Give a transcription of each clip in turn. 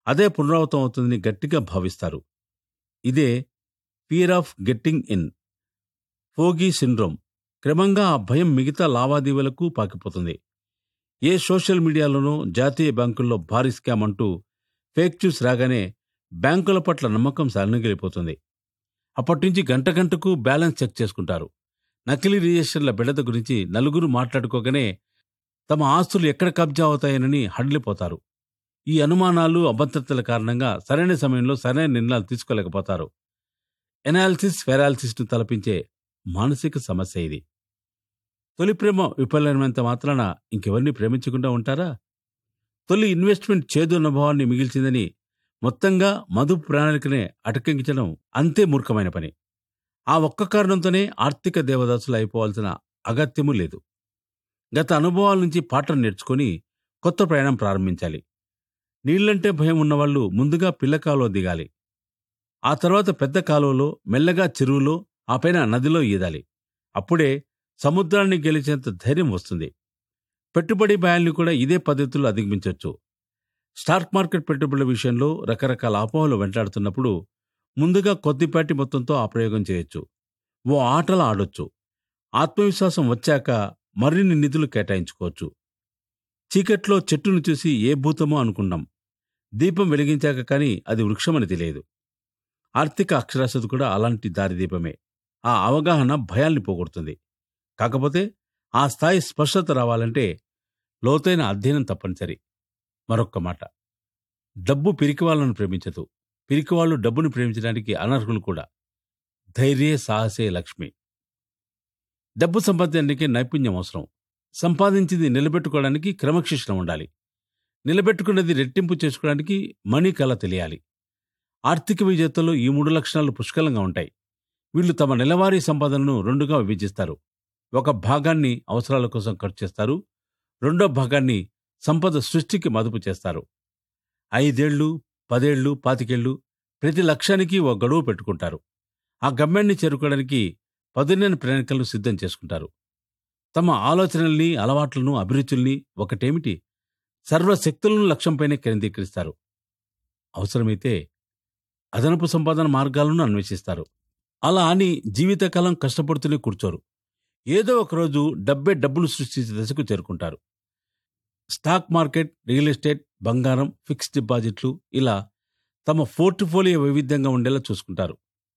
అదే పునరావృతం అవుతుందని గట్టిగా భావిస్తారు ఇదే fear of getting in foggy syndrome క్రమంగా ఆ భయం మిగతా లావాదేవీలకు పాకిపోతుంది ఏ సోషల్ మీడియాలోనూ జాతీయ బ్యాంకుల్లో భారీ స్కామ్ అంటూ ఫేక్ న్యూస్ రాగానే బ్యాంకుల పట్ల నమ్మకం సన్నగిలిపోతుంది అప్పటి నుంచి గంట గంటకు బ్యాలెన్స్ చెక్ చేసుకుంటారు నకిలీ రిజిస్టర్ల బెడద గురించి నలుగురు మాట్లాడుకోగానే తమ ఆస్తులు ఎక్కడ కబ్జా అవుతాయనని హడలిపోతారు ఈ అనుమానాలు అభద్రతల కారణంగా సరైన సమయంలో సరైన నిర్ణయాలు తీసుకోలేకపోతారు ఎనాలిసిస్ ఫెరాలిసిస్ను తలపించే మానసిక సమస్య ఇది తొలి ప్రేమ విఫలమైనంత మాత్రాన ఇంకెవరిని ప్రేమించకుండా ఉంటారా తొలి ఇన్వెస్ట్మెంట్ చేదు అనుభవాన్ని మిగిల్చిందని మొత్తంగా మధు ప్రణాళికనే అటకెంకించడం అంతే మూర్ఖమైన పని ఆ ఒక్క కారణంతోనే ఆర్థిక దేవదాసులు అయిపోవాల్సిన అగత్యము లేదు గత అనుభవాల నుంచి పాఠం నేర్చుకొని కొత్త ప్రయాణం ప్రారంభించాలి నీళ్లంటే భయం ఉన్నవాళ్లు ముందుగా పిల్ల కాలువ దిగాలి ఆ తర్వాత పెద్ద కాలువలో మెల్లగా చెరువులో ఆ పైన నదిలో ఈదాలి అప్పుడే సముద్రాన్ని గెలిచేంత ధైర్యం వస్తుంది పెట్టుబడి భయాల్ని కూడా ఇదే పద్ధతిలో అధిగమించవచ్చు స్టాక్ మార్కెట్ పెట్టుబడుల విషయంలో రకరకాల అపోహలు వెంటాడుతున్నప్పుడు ముందుగా కొద్దిపాటి మొత్తంతో ఆ ప్రయోగం చేయొచ్చు ఓ ఆటలు ఆడొచ్చు ఆత్మవిశ్వాసం వచ్చాక మరిన్ని నిధులు కేటాయించుకోవచ్చు చీకట్లో చెట్టును చూసి ఏ భూతమో అనుకున్నాం దీపం వెలిగించాక కానీ అది వృక్షమని తెలియదు ఆర్థిక అక్షరాస్యత కూడా అలాంటి దారిదీపమే ఆ అవగాహన భయాల్ని పోగొడుతుంది కాకపోతే ఆ స్థాయి స్పష్టత రావాలంటే లోతైన అధ్యయనం తప్పనిసరి మరొక్క మాట డబ్బు పిరికివాళ్లను ప్రేమించదు పిరికివాళ్లు డబ్బును ప్రేమించడానికి అనర్హులు కూడా ధైర్యే సాహసే లక్ష్మి డబ్బు సంపాదించడానికి నైపుణ్యం అవసరం సంపాదించింది నిలబెట్టుకోవడానికి క్రమశిక్షణ ఉండాలి నిలబెట్టుకున్నది రెట్టింపు చేసుకోవడానికి మనీ కళ తెలియాలి ఆర్థిక విజేతల్లో ఈ మూడు లక్షణాలు పుష్కలంగా ఉంటాయి వీళ్ళు తమ నెలవారీ సంపాదనను రెండుగా విభజిస్తారు ఒక భాగాన్ని అవసరాల కోసం ఖర్చు చేస్తారు రెండో భాగాన్ని సంపద సృష్టికి మదుపు చేస్తారు ఐదేళ్లు పదేళ్లు పాతికేళ్లు ప్రతి లక్ష్యానికి ఓ గడువు పెట్టుకుంటారు ఆ గమ్యాన్ని చేరుకోవడానికి పదునైన ప్రణాళికలను సిద్ధం చేసుకుంటారు తమ ఆలోచనల్ని అలవాట్లను అభిరుచుల్ని ఒకటేమిటి సర్వశక్తులను లక్ష్యంపైనే కేంద్రీకరిస్తారు అవసరమైతే అదనపు సంపాదన మార్గాలను అన్వేషిస్తారు అలా అని జీవితకాలం కష్టపడుతూనే కూర్చోరు ఏదో ఒకరోజు డబ్బే డబ్బును సృష్టించే దశకు చేరుకుంటారు స్టాక్ మార్కెట్ రియల్ ఎస్టేట్ బంగారం ఫిక్స్డ్ డిపాజిట్లు ఇలా తమ పోర్ట్ఫోలియో వైవిధ్యంగా ఉండేలా చూసుకుంటారు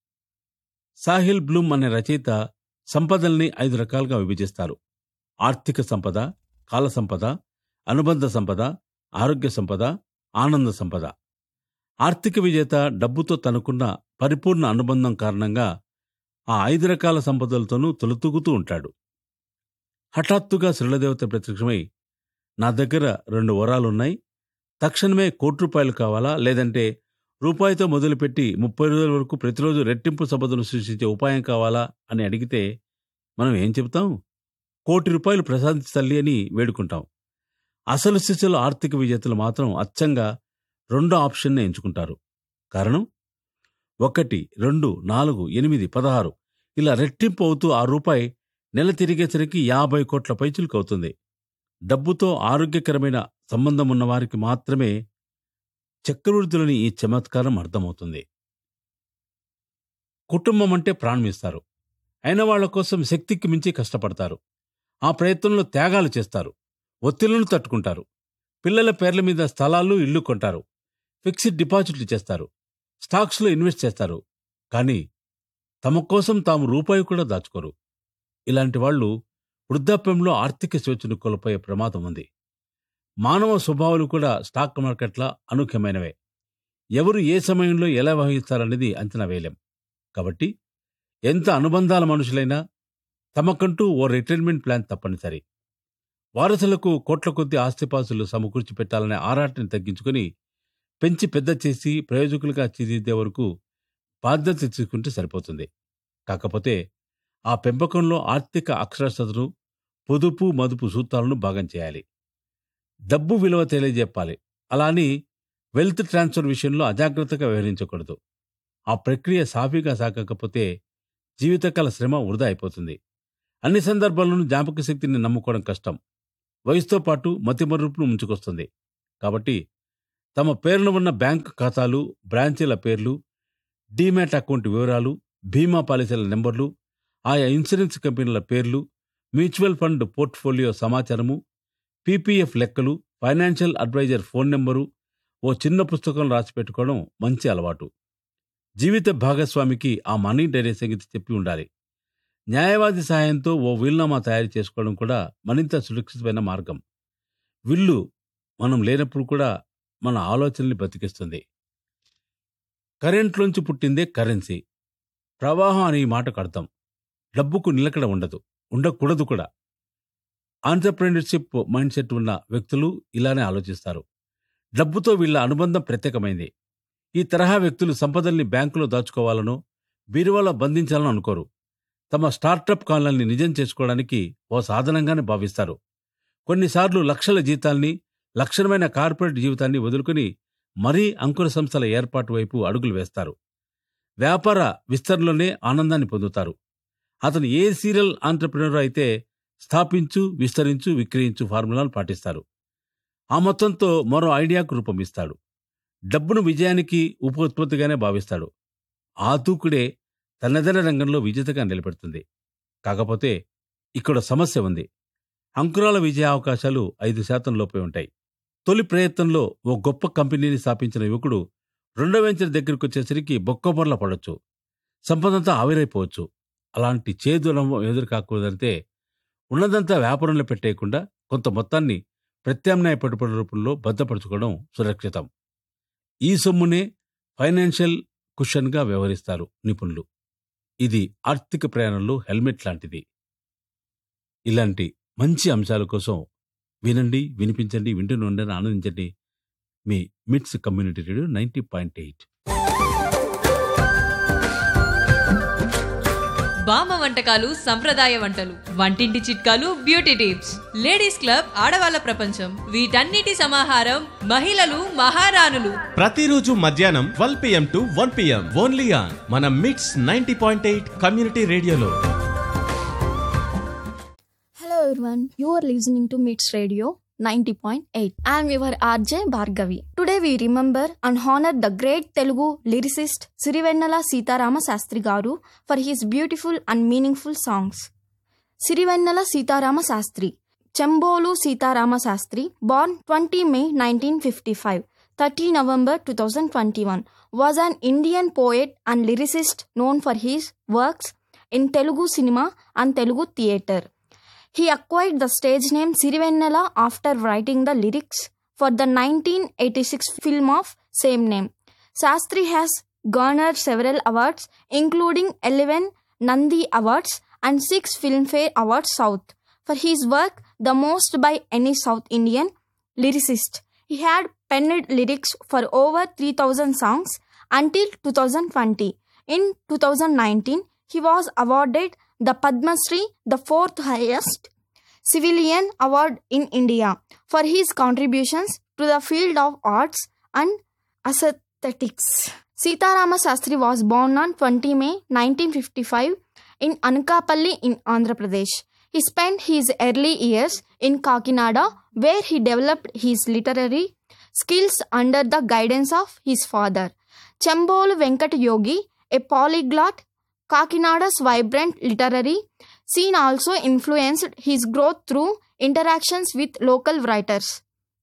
సాహిల్ బ్లూమ్ అనే రచయిత సంపదల్ని ఐదు రకాలుగా విభజిస్తారు ఆర్థిక సంపద కాల సంపద అనుబంధ సంపద ఆరోగ్య సంపద ఆనంద సంపద ఆర్థిక విజేత డబ్బుతో తనకున్న పరిపూర్ణ అనుబంధం కారణంగా ఆ ఐదు రకాల సంపదలతోనూ తొలుతూగుతూ ఉంటాడు హఠాత్తుగా శ్రీలదేవత ప్రత్యక్షమై నా దగ్గర రెండు వరాలున్నాయి తక్షణమే కోటి రూపాయలు కావాలా లేదంటే రూపాయితో మొదలుపెట్టి ముప్పై రోజుల వరకు ప్రతిరోజు రెట్టింపు సంపదను సృష్టించే ఉపాయం కావాలా అని అడిగితే మనం ఏం చెబుతాం కోటి రూపాయలు ప్రసాదించ తల్లి అని వేడుకుంటాం అసలు స్థితిలో ఆర్థిక విజేతలు మాత్రం అచ్చంగా రెండో ఆప్షన్నే ఎంచుకుంటారు కారణం ఒకటి రెండు నాలుగు ఎనిమిది పదహారు ఇలా రెట్టింపు అవుతూ ఆ రూపాయి నెల తిరిగేసరికి యాభై కోట్ల పైచులకు అవుతుంది డబ్బుతో ఆరోగ్యకరమైన సంబంధం ఉన్న వారికి మాత్రమే చక్రవృద్ధులని ఈ చమత్కారం అర్థమవుతుంది కుటుంబం అంటే ప్రాణమిస్తారు అయిన వాళ్ల కోసం శక్తికి మించి కష్టపడతారు ఆ ప్రయత్నంలో త్యాగాలు చేస్తారు ఒత్తిళ్లను తట్టుకుంటారు పిల్లల పేర్ల మీద స్థలాలు ఇల్లు కొంటారు ఫిక్స్డ్ డిపాజిట్లు చేస్తారు స్టాక్స్లో ఇన్వెస్ట్ చేస్తారు కానీ తమ కోసం తాము రూపాయి కూడా దాచుకోరు ఇలాంటి వాళ్ళు వృద్ధాప్యంలో ఆర్థిక స్వేచ్ఛను కోల్పోయే ప్రమాదం ఉంది మానవ స్వభావాలు కూడా స్టాక్ మార్కెట్ల అనూఖ్యమైనవే ఎవరు ఏ సమయంలో ఎలా వహిస్తారనేది అంచనా వేయలేం కాబట్టి ఎంత అనుబంధాల మనుషులైనా తమకంటూ ఓ రిటైర్మెంట్ ప్లాన్ తప్పనిసరి వారసులకు కోట్ల కొద్ది ఆస్తిపాస్తులు సమకూర్చి పెట్టాలనే ఆరాటని తగ్గించుకొని పెంచి పెద్ద చేసి ప్రయోజకులుగా తీర్చిదిద్దే వరకు బాధ్యత తీసుకుంటే సరిపోతుంది కాకపోతే ఆ పెంపకంలో ఆర్థిక అక్షరాస్యతను పొదుపు మదుపు సూత్రాలను భాగం చేయాలి డబ్బు విలువ తెలియజెప్పాలి అలా అని వెల్త్ ట్రాన్స్ఫర్ విషయంలో అజాగ్రత్తగా వ్యవహరించకూడదు ఆ ప్రక్రియ సాఫీగా సాగకపోతే జీవితకాల శ్రమ వృధా అయిపోతుంది అన్ని సందర్భాల్లోనూ జ్ఞాపక శక్తిని నమ్ముకోవడం కష్టం వయసుతో పాటు మతిమరుపును ముంచుకొస్తుంది కాబట్టి తమ పేరున ఉన్న బ్యాంకు ఖాతాలు బ్రాంచీల పేర్లు డీమ్యాట్ అకౌంట్ వివరాలు బీమా పాలసీల నెంబర్లు ఆయా ఇన్సూరెన్స్ కంపెనీల పేర్లు మ్యూచువల్ ఫండ్ పోర్ట్ఫోలియో సమాచారము పీపీఎఫ్ లెక్కలు ఫైనాన్షియల్ అడ్వైజర్ ఫోన్ నెంబరు ఓ చిన్న పుస్తకం రాసిపెట్టుకోవడం మంచి అలవాటు జీవిత భాగస్వామికి ఆ మనీ డైరీ సంగతి చెప్పి ఉండాలి న్యాయవాది సహాయంతో ఓ వీల్నామా తయారు చేసుకోవడం కూడా మరింత సురక్షితమైన మార్గం విల్లు మనం లేనప్పుడు కూడా మన ఆలోచనల్ని బతికిస్తుంది కరెంట్లోంచి పుట్టిందే కరెన్సీ ప్రవాహం అనే ఈ మాటకు అర్థం డబ్బుకు నిలకడ ఉండదు ఉండకూడదు కూడా ఆంటర్ప్రెన్యూర్షిప్ మైండ్ సెట్ ఉన్న వ్యక్తులు ఇలానే ఆలోచిస్తారు డబ్బుతో వీళ్ళ అనుబంధం ప్రత్యేకమైంది ఈ తరహా వ్యక్తులు సంపదల్ని బ్యాంకులో దాచుకోవాలనో బీరువాలో బంధించాలనో అనుకోరు తమ స్టార్టప్ కాలాన్ని నిజం చేసుకోవడానికి ఓ సాధనంగానే భావిస్తారు కొన్నిసార్లు లక్షల జీతాల్ని లక్షణమైన కార్పొరేట్ జీవితాన్ని వదులుకుని మరీ అంకుర సంస్థల ఏర్పాటు వైపు అడుగులు వేస్తారు వ్యాపార విస్తరణలోనే ఆనందాన్ని పొందుతారు అతను ఏ సీరియల్ ఆంటర్ప్రినర్ అయితే స్థాపించు విస్తరించు విక్రయించు ఫార్ములాను పాటిస్తారు ఆ మొత్తంతో మరో ఐడియాకు రూపమిస్తాడు డబ్బును విజయానికి ఉపోత్పత్తిగానే భావిస్తాడు ఆ తూకుడే తనదైన రంగంలో విజేతగా నిలబెడుతుంది కాకపోతే ఇక్కడ సమస్య ఉంది అంకురాల విజయ అవకాశాలు ఐదు శాతం లోపే ఉంటాయి తొలి ప్రయత్నంలో ఓ గొప్ప కంపెనీని స్థాపించిన యువకుడు రెండో వెంచర్ దగ్గరికి వచ్చేసరికి బొక్కబొర్ల పడొచ్చు సంపదంతా ఆవిరైపోవచ్చు అలాంటి చేదు అనుభవం ఎదురు కాకూడదంటే ఉన్నదంతా వ్యాపారంలో పెట్టేయకుండా కొంత మొత్తాన్ని ప్రత్యామ్నాయ పెట్టుబడి రూపంలో భద్రపరచుకోవడం సురక్షితం ఈ సొమ్మునే ఫైనాన్షియల్ కుషన్గా వ్యవహరిస్తారు నిపుణులు ఇది ఆర్థిక ప్రయాణంలో హెల్మెట్ లాంటిది ఇలాంటి మంచి అంశాల కోసం వినండి వినిపించండి వింటూనే ఉండండి ఆనందించండి మీ MITS community radio ninety point eight బామ్మ వంటకాలు సంప్రదాయ వంటలు వంటింటి చిట్కాలు బ్యూటీ టిప్స్ లేడీస్ క్లబ్ ఆడవాళ్ళ ప్రపంచం వీటన్నిటి సమాహారం మహిళలు మహారాణులు ప్రతిరోజు మధ్యాహ్నం twelve PM to one PM only on మన MITS ninety point eight community రేడియోలో Hello everyone, you are listening to Mits Radio 90.8. I am your RJ Bhargavi. Today we remember and honor the great Telugu lyricist Sirivennala Sitarama Sastri Garu for his beautiful and meaningful songs. Sirivennala Sitarama Sastri Chembolu Sitarama Sastri, born 20 May 1955, 30 November 2021, was an Indian poet and lyricist known for his works in Telugu cinema and Telugu theatre. He acquired the stage name Sirivennala after writing the lyrics for the 1986 film of same name. Sastri has garnered several awards, including 11 Nandi Awards and 6 Filmfare Awards South, for his work the most by any South Indian lyricist. He had penned lyrics for over 3000 songs until 2020. In 2019, he was awarded the Padma Shri, the fourth highest civilian award in India, for his contributions to the field of arts and aesthetics. Sitarama Sastri was born on 20 May 1955 in Anakapalli in Andhra Pradesh. He spent his early years in Kakinada, where he developed his literary skills under the guidance of his father. Chembolu Venkat Yogi, a polyglot, Kakinada's vibrant literary scene also influenced his growth through interactions with local writers.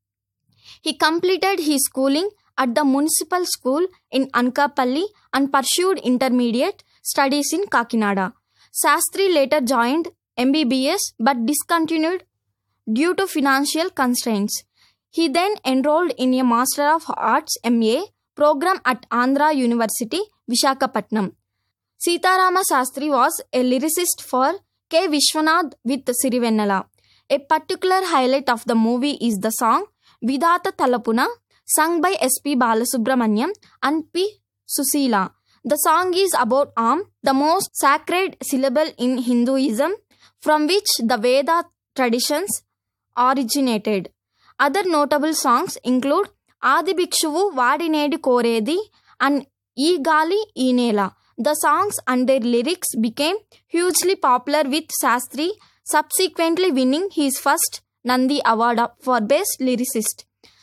He completed his schooling at the municipal school in Ankapalli and pursued intermediate studies in Kakinada. Sastri later joined MBBS but discontinued due to financial constraints. He then enrolled in a Master of Arts MA program at Andhra University, Vishakhapatnam. Sitarama Sastri was a lyricist for K. Vishwanath with Sirivennala. A particular highlight of the movie is the song Vidata Talapuna, sung by S.P. Balasubramanyam and P. Susila. The song is about Am, the most sacred syllable in Hinduism, from which the Veda traditions originated. Other notable songs include Adi Bhikshuvu Vadinedi Koredi and E Gali E Nela. The songs and their lyrics became hugely popular with Sastri, subsequently winning his first Nandi Award for Best Lyricist.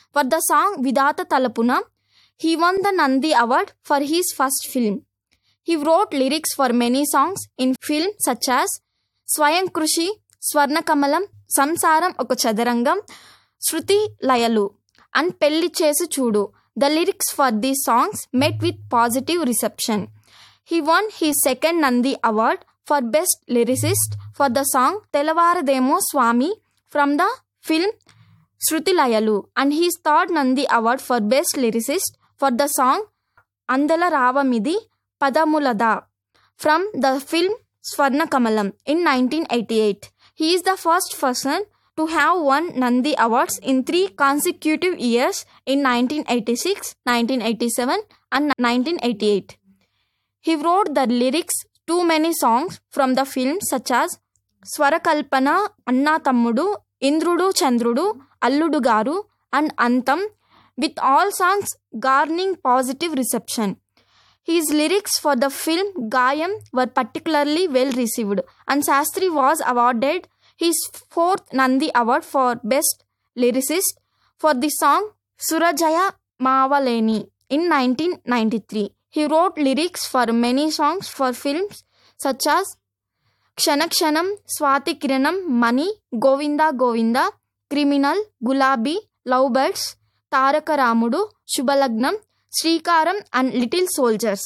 For the song Vidata Talapuna, he won the Nandi Award for his first film. He wrote lyrics for many songs in films such as Swayam Krushi, Swarna Kamalam, Samsaram Oka Chadarangam, Shruti Layalu, and Pelli Chesu Chudu. The lyrics for these songs met with positive reception. He won his second Nandi Award for Best Lyricist for the song Telavarademo Swami from the film Shruti Layalu and his third Nandi Award for Best Lyricist for the song Andala Ravamidi Padamulada from the film Swarna Kamalam in 1988. He is the first person to have won Nandi Awards in three consecutive years in 1986, 1987, and 1988. He wrote the lyrics to many songs from the films such as స్వరకల్పన అన్నా తమ్ముడు ఇంద్రుడు చంద్రుడు అల్లుడు గారు and అంతం with all songs గార్నింగ్ positive reception he's lyrics for the film గాయం వర్ particularly well received and Sastry was awarded he's fourth Nandi award for best lyricist for the song సురజయ మావలేని in nineteen ninety three he wrote lyrics for many songs for films such ఆస్ క్షణక్షణం స్వాతి కిరణం మణి Govinda Govinda criminal గులాబీ love birds తారక రాముడు Subhalagnam Srikaram and Little Soldiers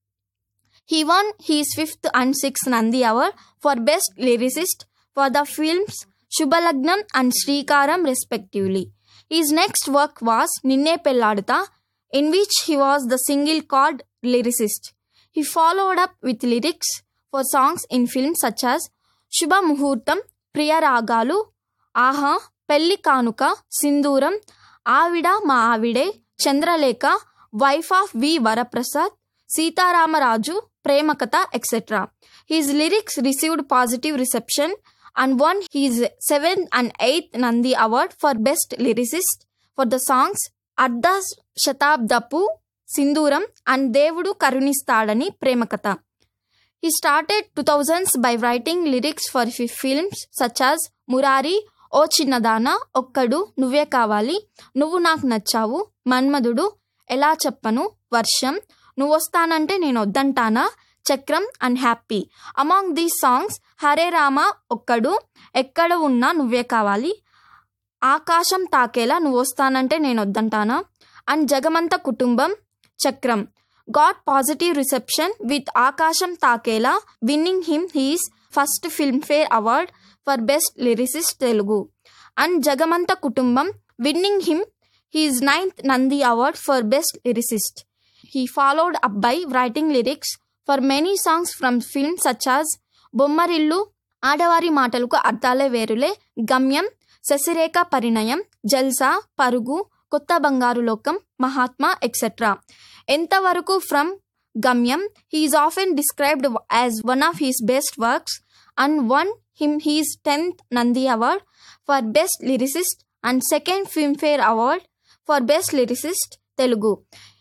he won his fifth and sixth Nandi award for best lyricist for the films Subhalagnam and Srikaram respectively his next work was Ninne Pelladata in which he was the single called lyricist. He followed up with lyrics for songs in films such as Shubha Muhurtam, Priya Ragalu, Aha, Pelli Kanuka, Sinduram, Avida Ma Avide, Chandralekha, wife of V. Varaprasad, Sita Ramaraju, Premakata, etc. His lyrics received positive reception and won his 7th and 8th Nandi Award for Best Lyricist for the songs అర్ధ శతాబ్దపు Sindhooram and Devudu Karunistadani Premakatha he started two thousands by writing lyrics for films such as Murari O Chinnadana Okkadu నువ్వే కావాలి నువ్వు నాకు నచ్చావు మన్మధుడు ఎలా చెప్పను వర్షం నువ్వు వస్తానంటే Nenu Vaddantana Chakram and Happy among these songs Hare Rama Okkadu Ekkada ఉన్నా నువ్వే కావాలి ఆకాశం తాకేలా నువ్వు వస్తానంటే నేను వద్దంటానా అండ్ జగమంత కుటుంబం చక్రం got positive reception with Aakasam Thakela winning him his first Filmfare award for best lyricist Telugu and Jagamantha Kutumbam winning him his ninth Nandi award for best lyricist he followed up by writing lyrics for many songs from film such as Bommarillu Aadavari Matalaku అర్థాలే వేరులే గమ్యం శశిరేఖ పరిణయం జల్సా పరుగు Kotha Bangaru Lokam Mahatma etcetera Enthavaraku from Gamyam he is often described as one of his best works and won him his tenth Nandi award for best lyricist and second Filmfare award for best lyricist Telugu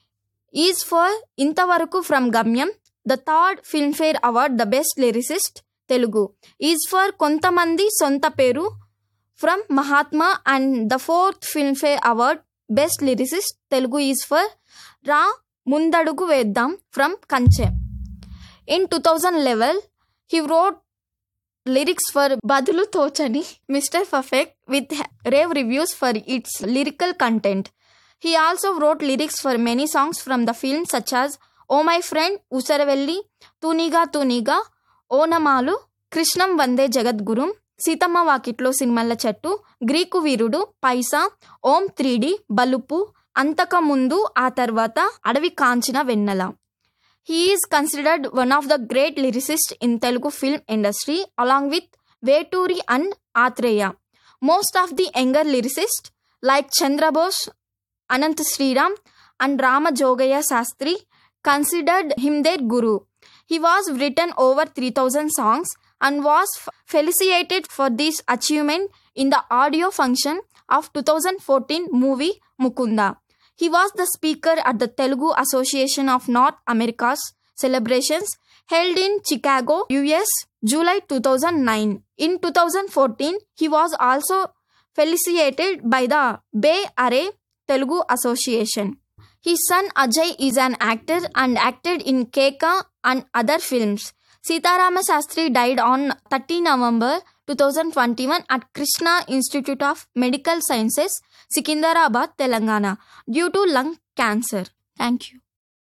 is for Inthavaraku from Gamyam the third Filmfare award the best lyricist Telugu is for Konthamandi Sontha Peru from Mahatma and the fourth Filmfare award best lyricist Telugu is for Raa Mundadugu Veddam from కంచె in two thousand eleven he wrote lyrics for Badulu Thochani Mister Perfect with rave reviews for its lyrical content he also wrote lyrics for many songs from the film such as Oh My Friend Usaravelli Thuniga Thuniga Onamalu Krishnam వందే జగద్గురు సీతమ్మ వాకిట్లో సినిమాల చెట్టు Greek వీరుడు పైసా ఓం three D బలుపు అంతకముందు Aa Tarvatha Adavi Kanchina Vennela he is considered one of the great lyricist in Telugu film industry along with Veturi and Athreya most of the younger lyricist like Chandrabose Anantha Sriram and Rama Jogayya Sastry considered him their guru He was written over 3000 songs and was f- felicitated for this achievement in the audio function of 2014 movie Mukunda. He was the speaker at the Telugu Association of North America's celebrations held in Chicago, US, July 2009. In 2014, he was also felicitated by the Bay Area Telugu Association. His son Ajay is an actor and acted in Keka and other films. Sitarama Sastri died on 30 November 2021 at Krishna Institute of Medical Sciences, Secunderabad, Telangana, due to lung cancer. Thank you.